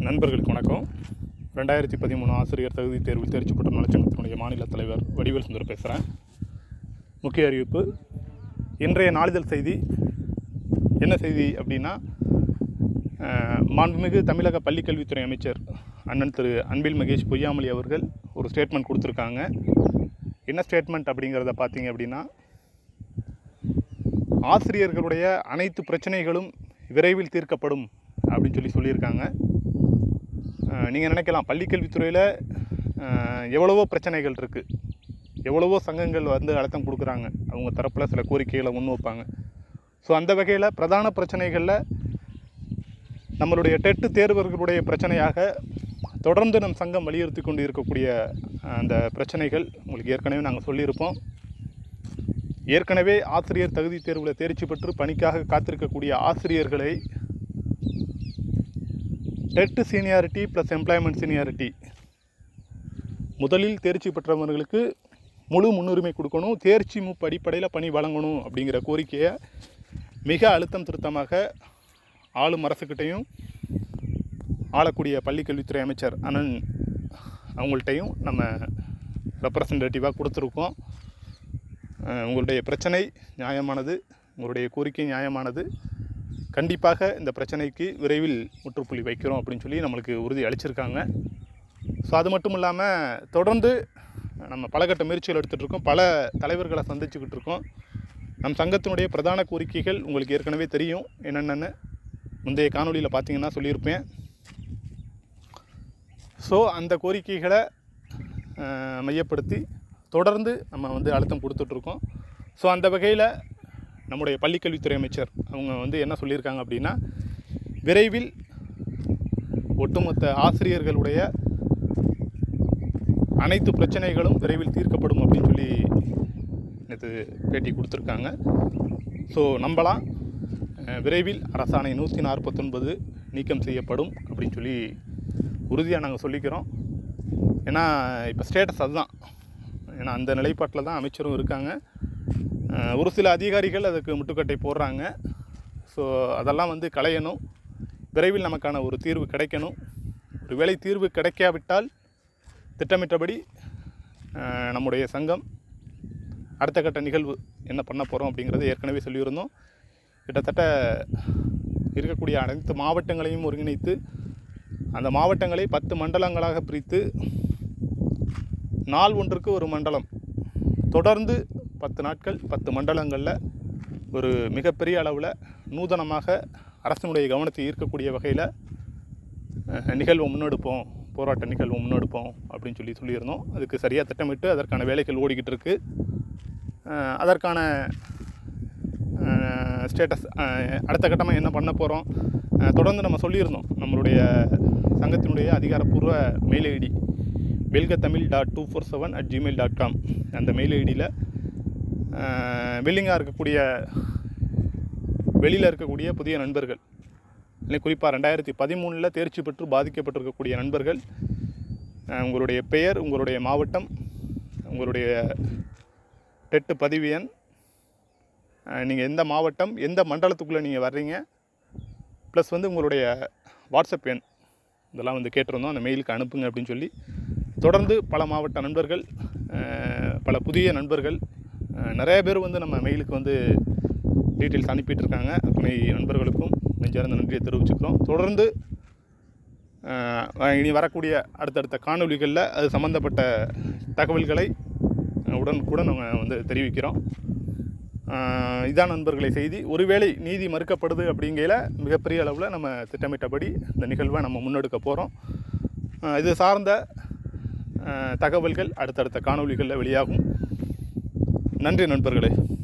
நண்பர்களுக்கு வணக்கம் ரெண்டாயிரத்தி பதிமூணு ஆசிரியர் தகுதி தேர்வில் தேர்ச்சி பெற்ற நலச்சங்கத்தினுடைய மாநில தலைவர் வடிவேல் சுந்தர் பேசுகிறேன் முக்கிய அறிவிப்பு இன்றைய நாளிதழ் செய்தி என்ன செய்தி அப்படின்னா அஹ், மாண்புமிகு தமிழக பள்ளிக்கல்வித்துறை அமைச்சர் அண்ணன் திரு அன்பில் மகேஷ் பொய்யாமொழி அவர்கள் ஒரு ஸ்டேட்மெண்ட் கொடுத்துருக்காங்க என்ன ஸ்டேட்மெண்ட் அப்படிங்கிறத பார்த்தீங்க அப்படின்னா ஆசிரியர்களுடைய அனைத்து பிரச்சனைகளும் விரைவில் தீர்க்கப்படும் அப்படின்னு சொல்லி சொல்லியிருக்காங்க நீங்கள் நினைக்கலாம் பள்ளிக்கல்வித்துறையில் எவ்வளவோ பிரச்சனைகள் இருக்குது எவ்வளவோ சங்கங்கள் வந்து அழுத்தம் கொடுக்குறாங்க அவங்க தரப்பில் சில கோரிக்கைகளை முன் வைப்பாங்க ஸோ அந்த வகையில் பிரதான பிரச்சனைகளில் நம்மளுடைய டெட்டு தேர்வர்களுடைய பிரச்சனையாக தொடர்ந்து நம் சங்கம் வலியுறுத்தி கொண்டு இருக்கக்கூடிய அஹ், அந்த பிரச்சனைகள் உங்களுக்கு ஏற்கனவே நாங்கள் சொல்லியிருப்போம் ஏற்கனவே ஆசிரியர் தகுதி தேர்வில் தேர்ச்சி பெற்று பணிக்காக காத்திருக்கக்கூடிய ஆசிரியர்களை TET seniority plus employment seniority முதலில் தேர்ச்சி பெற்றவர்களுக்கு முழு முன்னுரிமை கொடுக்கணும் தேர்ச்சி மூப்பு அடிப்படையில் பணி வழங்கணும் அப்படிங்கிற கோரிக்கையை மிக அழுத்தம் திருத்தமாக ஆளும் அரசுக்கிட்டையும் ஆளக்கூடிய பள்ளிக்கல்வித்துறை அமைச்சர் அண்ணன் அவங்கள்ட்டையும் நம்ம ரெப்ரசன்டேட்டிவாக கொடுத்துருக்கோம் அஹ் உங்களுடைய பிரச்சனை நியாயமானது உங்களுடைய கோரிக்கை நியாயமானது கண்டிப்பாக இந்த பிரச்சனைக்கு விரைவில் முற்றுப்புள்ளி வைக்கிறோம் அப்படின்னு சொல்லி நம்மளுக்கு உறுதி அளிச்சிருக்காங்க ஸோ அது மட்டும் இல்லாமல் தொடர்ந்து நம்ம பலகட்ட முயற்சிகள் எடுத்துகிட்டு இருக்கோம் பல தலைவர்களை சந்திச்சுக்கிட்டு இருக்கோம் நம் சங்கத்தினுடைய பிரதான கோரிக்கைகள் உங்களுக்கு ஏற்கனவே தெரியும் என்னென்னு முந்தைய காணொளியில் பார்த்தீங்கன்னா சொல்லியிருப்பேன் ஸோ அந்த கோரிக்கைகளை அஹ், மையப்படுத்தி தொடர்ந்து நம்ம வந்து அழுத்தம் கொடுத்துட்ருக்கோம் ஸோ அந்த வகையில் நம்முடைய பள்ளிக்கல்வித்துறை அமைச்சர் அவங்க வந்து என்ன சொல்லியிருக்காங்க அப்படின்னா விரைவில் ஒட்டுமொத்த ஆசிரியர்களுடைய அனைத்து பிரச்சனைகளும் விரைவில் தீர்க்கப்படும் அப்படின்னு சொல்லி நேற்று பேட்டி கொடுத்துருக்காங்க ஸோ நம்பலாம் அஹ், விரைவில் அரசாணை நூற்றி நாற்பத்தொன்பது நீக்கம் செய்யப்படும் அப்படின்னு சொல்லி உறுதியாக நாங்கள் சொல்லிக்கிறோம் ஏன்னா இப்போ ஸ்டேட்டஸ் அதுதான் ஏன்னா அந்த நிலைப்பாட்டில் தான் அமைச்சரும் இருக்காங்க அஹ், ஒரு சில அதிகாரிகள் அதுக்கு முட்டுக்கட்டை போடுறாங்க ஸோ அதெல்லாம் வந்து களையணும் விரைவில் நமக்கான ஒரு தீர்வு கிடைக்கணும் ஒருவேளை தீர்வு கிடைக்காவிட்டால் திட்டமிட்டபடி அஹ், நம்முடைய சங்கம் அடுத்த கட்ட நிகழ்வு என்ன பண்ண போகிறோம் அப்படிங்கிறத ஏற்கனவே சொல்லியிருந்தோம் கிட்டத்தட்ட இருக்கக்கூடிய அனைத்து மாவட்டங்களையும் ஒருங்கிணைத்து அந்த மாவட்டங்களை பத்து மண்டலங்களாக பிரித்து நாள் ஒன்றுக்கு ஒரு மண்டலம் தொடர்ந்து பத்து நாட்கள் பத்து மண்டலங்களில் ஒரு மிகப்பெரிய அளவில் நூதனமாக அரசினுடைய கவனத்தை ஈர்க்கக்கூடிய வகையில் அஹ், நிகழ்வை முன்னெடுப்போம் போராட்ட நிகழ்வை முன்னெடுப்போம் அப்படின்னு சொல்லி சொல்லியிருந்தோம் அதுக்கு சரியாக திட்டமிட்டு அதற்கான வேலைகள் ஓடிக்கிட்டு இருக்கு அஹ், அதற்கான ஸ்டேட்டஸ் அடுத்த கட்டமாக என்ன பண்ண போகிறோம் தொடர்ந்து நம்ம சொல்லியிருந்தோம் நம்மளுடைய சங்கத்தினுடைய அதிகாரப்பூர்வ மெயில் ஐடி வெல்க Tamil dot two four seven at Gmail dot com அந்த மெயில் ஐடியில் வில்லிங்காக இருக்கக்கூடிய வெளியில் இருக்கக்கூடிய புதிய நண்பர்கள் இல்லை குறிப்பாக ரெண்டாயிரத்தி பதிமூணில் தேர்ச்சி பெற்று பாதிக்கப்பட்டிருக்கக்கூடிய நண்பர்கள் அஹ், உங்களுடைய பெயர் உங்களுடைய மாவட்டம் உங்களுடைய டெட்டு பதிவு எண் நீங்கள் எந்த மாவட்டம் எந்த மண்டலத்துக்குள்ளே நீங்கள் வர்றீங்க ப்ளஸ் வந்து உங்களுடைய வாட்ஸ்அப் எண் இதெல்லாம் வந்து கேட்டிருந்தோம் அந்த மெயிலுக்கு அனுப்புங்க அப்படின்னு சொல்லி தொடர்ந்து பல மாவட்ட நண்பர்கள் அஹ், பல புதிய நண்பர்கள் அஹ், நிறைய பேர் வந்து நம்ம மெயிலுக்கு வந்து டீட்டெயில்ஸ் அனுப்பிட்டு இருக்காங்க அத்தனை நண்பர்களுக்கும் நெஞ்சார்ந்த நன்றியை தெரிவிச்சுக்கிறோம் தொடர்ந்து அஹ், இனி வரக்கூடிய அடுத்தடுத்த காணொளிகளில் அது சம்மந்தப்பட்ட தகவல்களை அஹ், உடனுக்குடன் நம்ம வந்து தெரிவிக்கிறோம் அஹ், இதான் நண்பர்களை செய்தி ஒருவேளை நீதி மறுக்கப்படுது அப்படிங்கையில் மிகப்பெரிய அளவில் நம்ம திட்டமிட்டபடி இந்த நிகழ்வை நம்ம முன்னெடுக்க போகிறோம் இது சார்ந்த அஹ், தகவல்கள் அடுத்தடுத்த காணொளிகளில் வெளியாகும் நன்றி நண்பர்களே